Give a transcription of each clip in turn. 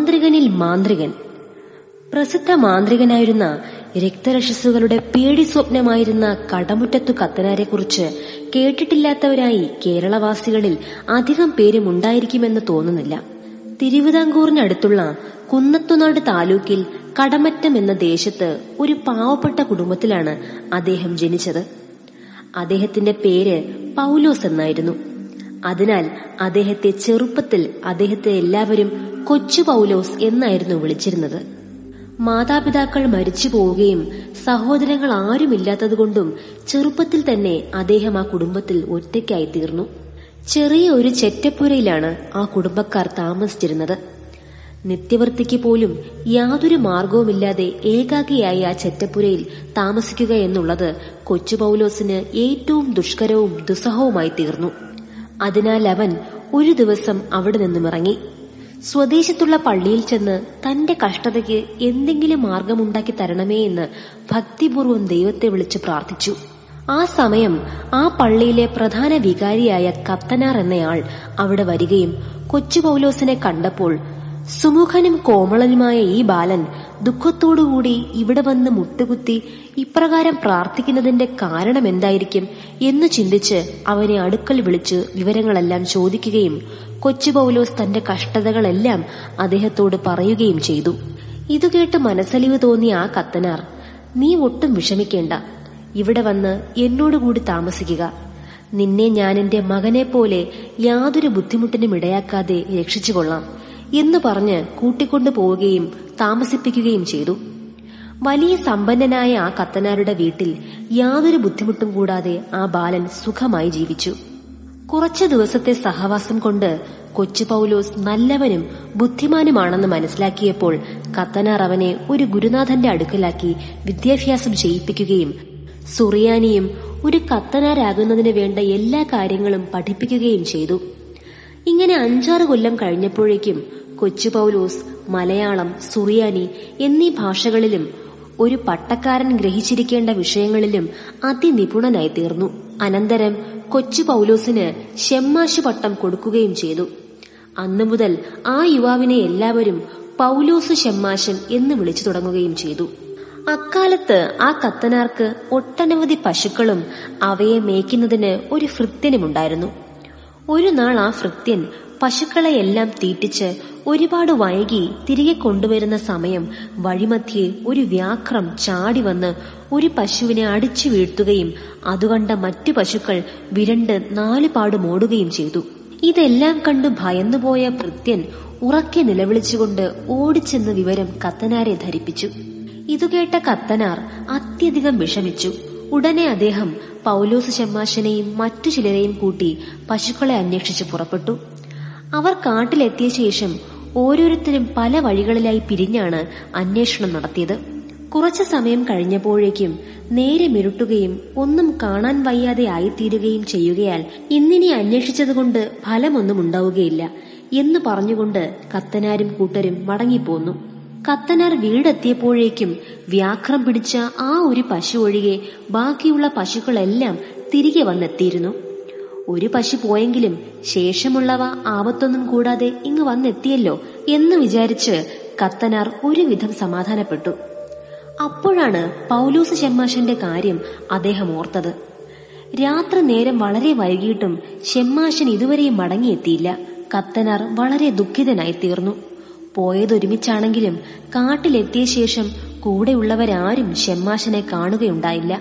മാന്ത്രികനിൽ മാന്ത്രികൻ പ്രസിദ്ധ മാന്ത്രികനായിരുന്ന രക്തരക്ഷസുകളുടെ പേടി സ്വപ്നമായിരുന്ന കടമുറ്റത്തു കത്തനാരെക്കുറിച്ച് കേട്ടിട്ടില്ലാത്തവരായി കേരളവാസികളിൽ അധികം പേരും ഉണ്ടായിരിക്കുമെന്ന് തോന്നുന്നില്ല തിരുവിതാംകൂറിനടുത്തുള്ള കുന്നത്തുനാട് താലൂക്കിൽ കടമറ്റം എന്ന ദേശത്ത് ഒരു പാവപ്പെട്ട കുടുംബത്തിലാണ് അദ്ദേഹം ജനിച്ചത് അദ്ദേഹത്തിന്റെ പേര് പൗലോസ് എന്നായിരുന്നു അതിനാൽ അദ്ദേഹത്തെ ചെറുപ്പത്തിൽ അദ്ദേഹത്തെ എല്ലാവരും കൊച്ചു പൗലോസ് എന്നായിരുന്നു വിളിച്ചിരുന്നത് മാതാപിതാക്കൾ മരിച്ചു പോവുകയും സഹോദരങ്ങൾ ആരുമില്ലാത്തതുകൊണ്ടും ചെറുപ്പത്തിൽ തന്നെ അദ്ദേഹം ആ കുടുംബത്തിൽ ഒറ്റയ്ക്കായി തീർന്നു ചെറിയ ഒരു ചെറ്റപ്പുരയിലാണ് ആ കുടുംബക്കാർ താമസിച്ചിരുന്നത് നിത്യവൃത്തിക്ക് പോലും യാതൊരു മാർഗവുമില്ലാതെ ഏകാകിയായി ആ ചെറ്റപ്പുരയിൽ താമസിക്കുക എന്നുള്ളത് കൊച്ചു പൗലോസിന് ഏറ്റവും ദുഷ്കരവും ദുസ്സഹവുമായി തീർന്നു അതിനാൽ അവൻ ഒരു ദിവസം അവിടെ നിന്നും ഇറങ്ങി സ്വദേശത്തുള്ള പള്ളിയിൽ ചെന്ന് തന്റെ കഷ്ടതയ്ക്ക് എന്തെങ്കിലും മാർഗമുണ്ടാക്കി തരണമേ എന്ന് ഭക്തിപൂർവ്വം ദൈവത്തെ വിളിച്ച് പ്രാർത്ഥിച്ചു ആ സമയം ആ പള്ളിയിലെ പ്രധാന വികാരിയായ കത്തനാർ എന്നയാൾ അവിടെ വരികയും കൊച്ചു പൗലോസിനെ കണ്ടപ്പോൾ സുമുഖനും കോമളനുമായ ഈ ബാലൻ ദുഃഖത്തോടുകൂടി ഇവിടെ വന്ന് മുട്ടുകുത്തി ഇപ്രകാരം പ്രാർത്ഥിക്കുന്നതിന്റെ കാരണം എന്തായിരിക്കും എന്ന് ചിന്തിച്ച് അവനെ അടുക്കൽ വിളിച്ച് വിവരങ്ങളെല്ലാം ചോദിക്കുകയും കൊച്ചു പൗലോസ് തന്റെ കഷ്ടതകളെല്ലാം അദ്ദേഹത്തോട് പറയുകയും ചെയ്തു ഇത് കേട്ട് മനസ്സലിവ് തോന്നിയ ആ കത്തനാർ നീ ഒട്ടും വിഷമിക്കേണ്ട ഇവിടെ വന്ന് എന്നോടുകൂടി താമസിക്കുക നിന്നെ ഞാൻ എന്റെ മകനെ പോലെ യാതൊരു ബുദ്ധിമുട്ടിനും ഇടയാക്കാതെ രക്ഷിച്ചുകൊള്ളാം എന്ന് പറഞ്ഞ് കൂട്ടിക്കൊണ്ടു പോവുകയും താമസിപ്പിക്കുകയും ചെയ്തു വലിയ സമ്പന്നനായ ആ കത്തനാരുടെ വീട്ടിൽ യാതൊരു ബുദ്ധിമുട്ടും കൂടാതെ ആ ബാലൻ സുഖമായി ജീവിച്ചു കുറച്ചു ദിവസത്തെ സഹവാസം കൊണ്ട് കൊച്ചു പൗലോസ് നല്ലവനും ബുദ്ധിമാനുമാണെന്ന് മനസ്സിലാക്കിയപ്പോൾ കത്തനാർ അവനെ ഒരു ഗുരുനാഥന്റെ അടുക്കലാക്കി വിദ്യാഭ്യാസം ചെയ്യിപ്പിക്കുകയും സുറിയാനിയും ഒരു കത്തനാരാകുന്നതിന് വേണ്ട എല്ലാ കാര്യങ്ങളും പഠിപ്പിക്കുകയും ചെയ്തു ഇങ്ങനെ അഞ്ചാറ് കൊല്ലം കഴിഞ്ഞപ്പോഴേക്കും കൊച്ചു പൗലോസ് മലയാളം സുറിയാനി എന്നീ ഭാഷകളിലും ഒരു പട്ടക്കാരൻ ഗ്രഹിച്ചിരിക്കേണ്ട വിഷയങ്ങളിലും അതിനിപുണനായി തീർന്നു അനന്തരം കൊച്ചു പൗലോസിന് ഷെമ്മാശ് പട്ടം കൊടുക്കുകയും ചെയ്തു അന്നു മുതൽ ആ യുവാവിനെ എല്ലാവരും പൗലോസ് ഷെമ്മാശൻ എന്ന് വിളിച്ചു തുടങ്ങുകയും ചെയ്തു അക്കാലത്ത് ആ കത്തനാർക്ക് ഒട്ടനവധി പശുക്കളും അവയെ മേയ്ക്കുന്നതിന് ഒരു ഭൃത്യനുമുണ്ടായിരുന്നു ഒരു നാൾ ആ ഭൃത്യൻ പശുക്കളെയെല്ലാം തീറ്റിച്ച് ഒരുപാട് വൈകി തിരികെ കൊണ്ടുവരുന്ന സമയം വഴിമധ്യേ ഒരു വ്യാഘ്രം ചാടി വന്ന് ഒരു പശുവിനെ അടിച്ചു വീഴ്ത്തുകയും അതുകണ്ട മറ്റു പശുക്കൾ വിരണ്ട് നാല് പാട് മോടുകയും ചെയ്തു ഇതെല്ലാം കണ്ടു ഭയന്നുപോയ ഭൃത്യൻ ഉറക്കെ നിലവിളിച്ചുകൊണ്ട് ഓടിച്ചെന്ന് വിവരം കത്തനാരെ ധരിപ്പിച്ചു ഇതുകേട്ട കത്തനാർ അത്യധികം വിഷമിച്ചു ഉടനെ അദ്ദേഹം പൗലോസ് ഷമ്മാശനെയും മറ്റു ചിലരെയും കൂട്ടി പശുക്കളെ അന്വേഷിച്ച് പുറപ്പെട്ടു അവർ കാട്ടിലെത്തിയ ശേഷം ഓരോരുത്തരും പല വഴികളിലായി പിരിഞ്ഞാണ് അന്വേഷണം നടത്തിയത് കുറച്ചു സമയം കഴിഞ്ഞപ്പോഴേക്കും നേരെ മിരുട്ടുകയും ഒന്നും കാണാൻ വയ്യാതെ ആയിത്തീരുകയും ചെയ്യുകയാൽ ഇന്നിനി അന്വേഷിച്ചതുകൊണ്ട് ഫലമൊന്നും ഉണ്ടാവുകയില്ല എന്ന് പറഞ്ഞുകൊണ്ട് കത്തനാരും കൂട്ടരും മടങ്ങിപ്പോന്നു കത്തനാർ വീടെത്തിയപ്പോഴേക്കും വ്യാഘ്രം പിടിച്ച ആ ഒരു പശു ഒഴികെ ബാക്കിയുള്ള പശുക്കളെല്ലാം തിരികെ വന്നെത്തിയിരുന്നു ഒരു പശു പോയെങ്കിലും ശേഷമുള്ളവ ആപത്തൊന്നും കൂടാതെ ഇങ്ങ് വന്നെത്തിയല്ലോ എന്ന് വിചാരിച്ച് കത്തനാർ ഒരുവിധം സമാധാനപ്പെട്ടു അപ്പോഴാണ് പൗലൂസ് ഷെമ്മാശന്റെ കാര്യം അദ്ദേഹം ഓർത്തത് രാത്രി നേരം വളരെ വൈകിട്ടും ഷെമ്മാശൻ ഇതുവരെയും മടങ്ങിയെത്തിയില്ല കത്തനാർ വളരെ ദുഃഖിതനായി തീർന്നു പോയതൊരുമിച്ചാണെങ്കിലും കാട്ടിലെത്തിയ ശേഷം കൂടെയുള്ളവരാരും ഷെമ്മാശനെ കാണുകയുണ്ടായില്ല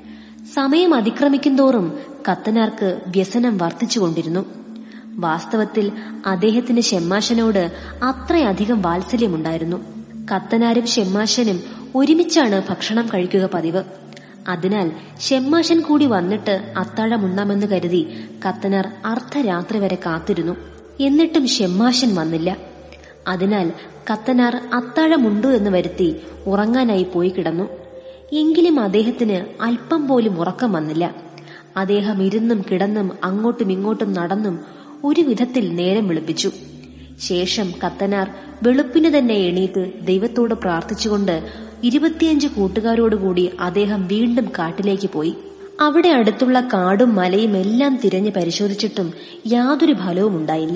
സമയം അതിക്രമിക്കുന്തോറും കത്തനാർക്ക് വ്യസനം വർദ്ധിച്ചുകൊണ്ടിരുന്നു വാസ്തവത്തിൽ അദ്ദേഹത്തിന് ഷെമ്മാശനോട് അത്രയധികം വാത്സല്യമുണ്ടായിരുന്നു കത്തനാരും ഷെമ്മാശനും ഒരുമിച്ചാണ് ഭക്ഷണം കഴിക്കുക പതിവ് അതിനാൽ ഷെമ്മാശൻ കൂടി വന്നിട്ട് അത്താഴമുണ്ണാമെന്ന് കരുതി കത്തനാർ അർദ്ധരാത്രി വരെ കാത്തിരുന്നു എന്നിട്ടും ഷെമ്മാശൻ വന്നില്ല അതിനാൽ കത്തനാർ അത്താഴമുണ്ടു എന്ന് വരുത്തി ഉറങ്ങാനായി പോയി കിടന്നു എങ്കിലും അദ്ദേഹത്തിന് അല്പം പോലും ഉറക്കം വന്നില്ല അദ്ദേഹം ഇരുന്നും കിടന്നും അങ്ങോട്ടും ഇങ്ങോട്ടും നടന്നും ഒരു വിധത്തിൽ നേരം വെളുപ്പിച്ചു ശേഷം കത്തനാർ വെളുപ്പിന് തന്നെ എണീറ്റ് ദൈവത്തോട് പ്രാർത്ഥിച്ചുകൊണ്ട് ഇരുപത്തിയഞ്ച് കൂട്ടുകാരോടുകൂടി അദ്ദേഹം വീണ്ടും കാട്ടിലേക്ക് പോയി അവിടെ അടുത്തുള്ള കാടും മലയും എല്ലാം തിരഞ്ഞ് പരിശോധിച്ചിട്ടും യാതൊരു ഫലവും ഉണ്ടായില്ല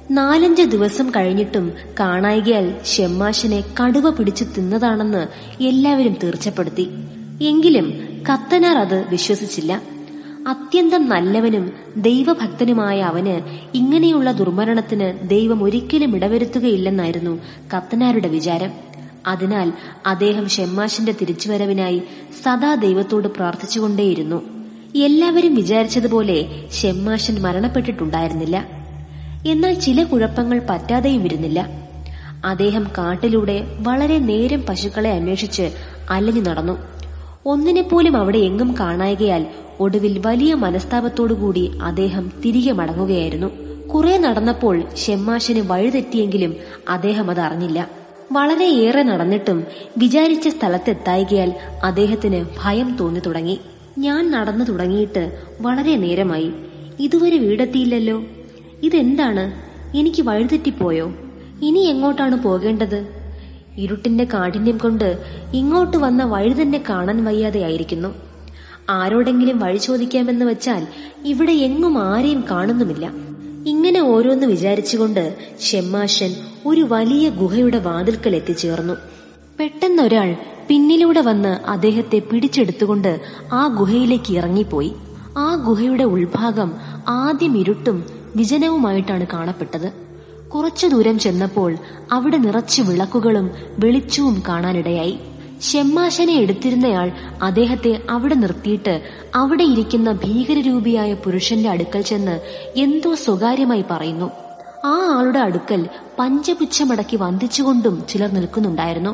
നാലഞ്ച് ദിവസം കഴിഞ്ഞിട്ടും കാണായികയാൽ ഷെമ്മാശനെ കടുവ പിടിച്ചു തിന്നതാണെന്ന് എല്ലാവരും തീർച്ചപ്പെടുത്തി എങ്കിലും കത്തനാർ അത് വിശ്വസിച്ചില്ല അത്യന്തം നല്ലവനും ദൈവഭക്തനുമായ അവന് ഇങ്ങനെയുള്ള ദുർമരണത്തിന് ദൈവം ഒരിക്കലും ഇടവരുത്തുകയില്ലെന്നായിരുന്നു കത്തനാരുടെ വിചാരം അതിനാൽ അദ്ദേഹം ഷെമ്മാശന്റെ തിരിച്ചുവരവിനായി സദാ ദൈവത്തോട് പ്രാർത്ഥിച്ചുകൊണ്ടേയിരുന്നു എല്ലാവരും വിചാരിച്ചതുപോലെ ഷെമ്മാശൻ മരണപ്പെട്ടിട്ടുണ്ടായിരുന്നില്ല എന്നാൽ ചില കുഴപ്പങ്ങൾ പറ്റാതെയും ഇരുന്നില്ല അദ്ദേഹം കാട്ടിലൂടെ വളരെ നേരം പശുക്കളെ അന്വേഷിച്ച് അലഞ്ഞു നടന്നു ഒന്നിനെപ്പോലും അവിടെ എങ്ങും കാണായകയാൽ ഒടുവിൽ വലിയ മനസ്താപത്തോടുകൂടി അദ്ദേഹം തിരികെ മടങ്ങുകയായിരുന്നു കുറെ നടന്നപ്പോൾ ഷെമ്മാശന് വഴിതെറ്റിയെങ്കിലും അദ്ദേഹം അത് അറിഞ്ഞില്ല വളരെയേറെ നടന്നിട്ടും വിചാരിച്ച സ്ഥലത്തെത്തായികയാൽ അദ്ദേഹത്തിന് ഭയം തോന്നി തുടങ്ങി ഞാൻ നടന്നു തുടങ്ങിയിട്ട് വളരെ നേരമായി ഇതുവരെ വീടെത്തിയില്ലല്ലോ ഇതെന്താണ് എനിക്ക് വഴിതെറ്റിപ്പോയോ ഇനി എങ്ങോട്ടാണ് പോകേണ്ടത് ഇരുട്ടിന്റെ കാഠിന്യം കൊണ്ട് ഇങ്ങോട്ട് വന്ന വഴി തന്നെ കാണാൻ വയ്യാതെയായിരിക്കുന്നു ആരോടെങ്കിലും വഴി ചോദിക്കാമെന്ന് വെച്ചാൽ ഇവിടെ എങ്ങും ആരെയും കാണുന്നുമില്ല ഇങ്ങനെ ഓരോന്ന് വിചാരിച്ചുകൊണ്ട് ഷെമ്മാശൻ ഒരു വലിയ ഗുഹയുടെ വാതിൽക്കൽ എത്തിച്ചേർന്നു പെട്ടെന്നൊരാൾ പിന്നിലൂടെ വന്ന് അദ്ദേഹത്തെ പിടിച്ചെടുത്തുകൊണ്ട് ആ ഗുഹയിലേക്ക് ഇറങ്ങിപ്പോയി ആ ഗുഹയുടെ ഉൾഭാഗം ആദ്യം ഇരുട്ടും വിജനവുമായിട്ടാണ് കാണപ്പെട്ടത് കുറച്ചു ദൂരം ചെന്നപ്പോൾ അവിടെ നിറച്ചു വിളക്കുകളും വെളിച്ചവും കാണാനിടയായി ഷെമ്മാശനെ എടുത്തിരുന്നയാൾ അദ്ദേഹത്തെ അവിടെ നിർത്തിയിട്ട് അവിടെ ഇരിക്കുന്ന ഭീകരരൂപിയായ പുരുഷന്റെ അടുക്കൽ ചെന്ന് എന്തോ സ്വകാര്യമായി പറയുന്നു ആ ആളുടെ അടുക്കൽ പഞ്ചപുച്ഛമടക്കി വന്ദിച്ചുകൊണ്ടും ചിലർ നിൽക്കുന്നുണ്ടായിരുന്നു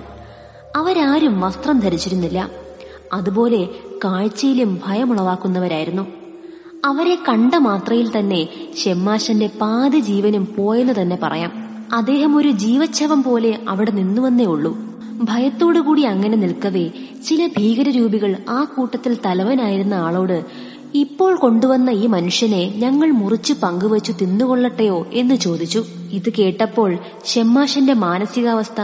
അവരാരും വസ്ത്രം ധരിച്ചിരുന്നില്ല അതുപോലെ കാഴ്ചയിലും ഭയമുളവാക്കുന്നവരായിരുന്നു അവരെ കണ്ട മാത്രയിൽ തന്നെ ഷെമ്മാശന്റെ പാതി ജീവനും പോയെന്ന് തന്നെ പറയാം അദ്ദേഹം ഒരു ജീവച്ഛവം പോലെ അവിടെ നിന്നുവെന്നേ ഉള്ളൂ ഭയത്തോടുകൂടി അങ്ങനെ നിൽക്കവേ ചില ഭീകരരൂപികൾ ആ കൂട്ടത്തിൽ തലവനായിരുന്ന ആളോട് ഇപ്പോൾ കൊണ്ടുവന്ന ഈ മനുഷ്യനെ ഞങ്ങൾ മുറിച്ചു പങ്കുവച്ചു തിന്നുകൊള്ളട്ടെയോ എന്ന് ചോദിച്ചു ഇത് കേട്ടപ്പോൾ ഷെമ്മാശന്റെ മാനസികാവസ്ഥ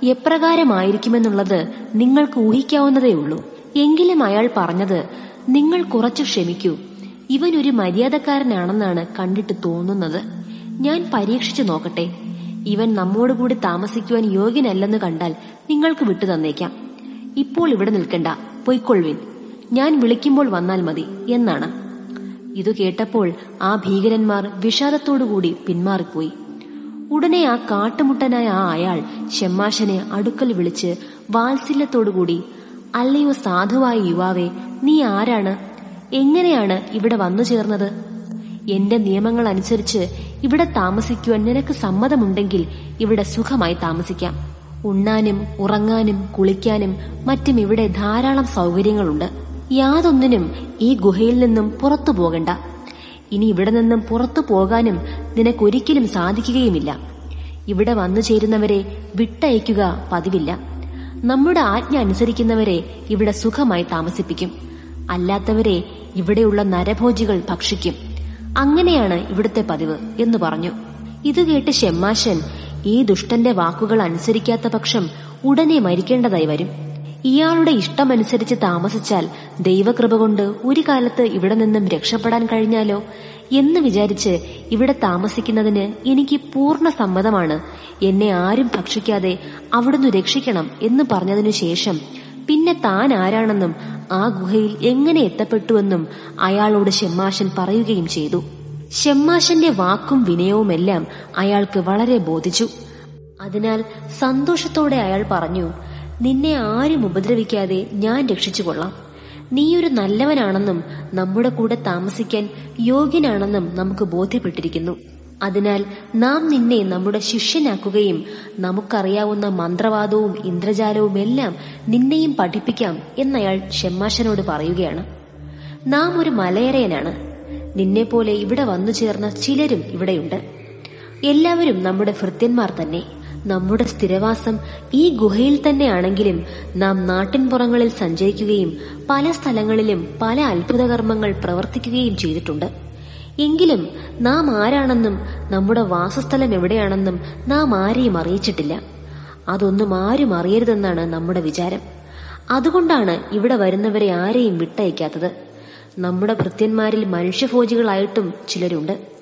എപ്രകാരമായിരിക്കുമെന്നുള്ളത് നിങ്ങൾക്ക് ഊഹിക്കാവുന്നതേ ഉള്ളൂ എങ്കിലും അയാൾ പറഞ്ഞത് നിങ്ങൾ കുറച്ചു ക്ഷമിക്കൂ ഇവൻ ഒരു മര്യാദക്കാരനാണെന്നാണ് കണ്ടിട്ട് തോന്നുന്നത് ഞാൻ പരീക്ഷിച്ചു നോക്കട്ടെ ഇവൻ നമ്മോടുകൂടി താമസിക്കുവാൻ യോഗ്യനല്ലെന്ന് കണ്ടാൽ നിങ്ങൾക്ക് വിട്ടു തന്നേക്കാം ഇപ്പോൾ ഇവിടെ നിൽക്കണ്ട പൊയ്ക്കൊള്ളുവിൻ ഞാൻ വിളിക്കുമ്പോൾ വന്നാൽ മതി എന്നാണ് ഇതു കേട്ടപ്പോൾ ആ ഭീകരന്മാർ വിഷാദത്തോടുകൂടി പിന്മാറിപ്പോയി ഉടനെ ആ കാട്ടുമുട്ടനായ ആ അയാൾ ഷെമ്മാശനെ അടുക്കൽ വിളിച്ച് വാത്സല്യത്തോടുകൂടി അല്ലയോ സാധുവായ യുവാവേ നീ ആരാണ് എങ്ങനെയാണ് ഇവിടെ വന്നു ചേർന്നത് എന്റെ നിയമങ്ങൾ അനുസരിച്ച് ഇവിടെ താമസിക്കുവാൻ നിനക്ക് സമ്മതമുണ്ടെങ്കിൽ ഇവിടെ സുഖമായി താമസിക്കാം ഉണ്ണാനും ഉറങ്ങാനും കുളിക്കാനും മറ്റും ഇവിടെ ധാരാളം സൗകര്യങ്ങളുണ്ട് യാതൊന്നിനും ഈ ഗുഹയിൽ നിന്നും പുറത്തു പോകണ്ട ഇനി ഇവിടെ നിന്നും പുറത്തു പോകാനും നിനക്കൊരിക്കലും സാധിക്കുകയുമില്ല ഇവിടെ വന്നു ചേരുന്നവരെ വിട്ടയക്കുക പതിവില്ല നമ്മുടെ ആജ്ഞ അനുസരിക്കുന്നവരെ ഇവിടെ സുഖമായി താമസിപ്പിക്കും അല്ലാത്തവരെ ഇവിടെയുള്ള നരഭോജികൾ ഭക്ഷിക്കും അങ്ങനെയാണ് ഇവിടുത്തെ പതിവ് എന്ന് പറഞ്ഞു ഇത് കേട്ട് ഷെമ്മാശൻ ഈ ദുഷ്ടന്റെ വാക്കുകൾ അനുസരിക്കാത്ത പക്ഷം ഉടനെ മരിക്കേണ്ടതായി വരും ഇയാളുടെ ഇഷ്ടമനുസരിച്ച് താമസിച്ചാൽ ദൈവകൃപ കൊണ്ട് ഒരു കാലത്ത് ഇവിടെ നിന്നും രക്ഷപ്പെടാൻ കഴിഞ്ഞാലോ എന്ന് വിചാരിച്ച് ഇവിടെ താമസിക്കുന്നതിന് എനിക്ക് പൂർണ്ണ സമ്മതമാണ് എന്നെ ആരും ഭക്ഷിക്കാതെ അവിടുന്ന് രക്ഷിക്കണം എന്ന് പറഞ്ഞതിനു ശേഷം പിന്നെ താൻ ആരാണെന്നും ആ ഗുഹയിൽ എങ്ങനെ എത്തപ്പെട്ടുവെന്നും അയാളോട് ഷെമ്മാശൻ പറയുകയും ചെയ്തു ഷെമ്മാശന്റെ വാക്കും വിനയവുമെല്ലാം അയാൾക്ക് വളരെ ബോധിച്ചു അതിനാൽ സന്തോഷത്തോടെ അയാൾ പറഞ്ഞു നിന്നെ ആരും ഉപദ്രവിക്കാതെ ഞാൻ രക്ഷിച്ചുകൊള്ളാം നീയൊരു നല്ലവനാണെന്നും നമ്മുടെ കൂടെ താമസിക്കാൻ യോഗ്യനാണെന്നും നമുക്ക് ബോധ്യപ്പെട്ടിരിക്കുന്നു അതിനാൽ നാം നിന്നെ നമ്മുടെ ശിഷ്യനാക്കുകയും നമുക്കറിയാവുന്ന മന്ത്രവാദവും ഇന്ദ്രജാലവും എല്ലാം നിന്നെയും പഠിപ്പിക്കാം എന്നയാൾ ഷെമ്മാശനോട് പറയുകയാണ് നാം ഒരു മലയറയനാണ് നിന്നെപ്പോലെ ഇവിടെ വന്നു ചേർന്ന ചിലരും ഇവിടെയുണ്ട് എല്ലാവരും നമ്മുടെ ഭൃത്യന്മാർ തന്നെ നമ്മുടെ സ്ഥിരവാസം ഈ ഗുഹയിൽ തന്നെയാണെങ്കിലും നാം നാട്ടിൻപുറങ്ങളിൽ സഞ്ചരിക്കുകയും പല സ്ഥലങ്ങളിലും പല അത്ഭുതകർമ്മങ്ങൾ പ്രവർത്തിക്കുകയും ചെയ്തിട്ടുണ്ട് എങ്കിലും നാം ആരാണെന്നും നമ്മുടെ വാസസ്ഥലം എവിടെയാണെന്നും നാം ആരെയും അറിയിച്ചിട്ടില്ല അതൊന്നും ആരും അറിയരുതെന്നാണ് നമ്മുടെ വിചാരം അതുകൊണ്ടാണ് ഇവിടെ വരുന്നവരെ ആരെയും വിട്ടയക്കാത്തത് നമ്മുടെ ഭൃത്യന്മാരിൽ മനുഷ്യഭോജികളായിട്ടും ചിലരുണ്ട്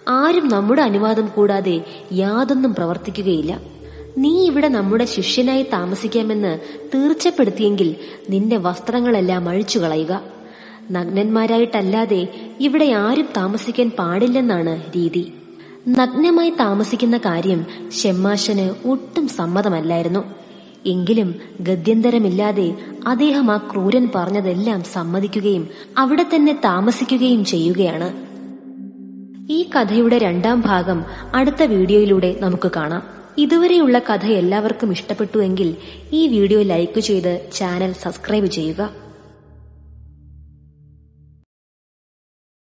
ആരും നമ്മുടെ അനുവാദം കൂടാതെ യാതൊന്നും പ്രവർത്തിക്കുകയില്ല നീ ഇവിടെ നമ്മുടെ ശിഷ്യനായി താമസിക്കാമെന്ന് തീർച്ചപ്പെടുത്തിയെങ്കിൽ നിന്റെ വസ്ത്രങ്ങളെല്ലാം അഴിച്ചു കളയുക നഗ്നന്മാരായിട്ടല്ലാതെ ഇവിടെ ആരും താമസിക്കാൻ പാടില്ലെന്നാണ് രീതി നഗ്നമായി താമസിക്കുന്ന കാര്യം ഷെമ്മാശന് ഒട്ടും സമ്മതമല്ലായിരുന്നു എങ്കിലും ഗത്യന്തരമില്ലാതെ അദ്ദേഹം ആ ക്രൂരൻ പറഞ്ഞതെല്ലാം സമ്മതിക്കുകയും അവിടെ തന്നെ താമസിക്കുകയും ചെയ്യുകയാണ് ഈ കഥയുടെ രണ്ടാം ഭാഗം അടുത്ത വീഡിയോയിലൂടെ നമുക്ക് കാണാം ഇതുവരെയുള്ള കഥ എല്ലാവർക്കും ഇഷ്ടപ്പെട്ടുവെങ്കിൽ ഈ വീഡിയോ ലൈക്ക് ചെയ്ത് ചാനൽ സബ്സ്ക്രൈബ് ചെയ്യുക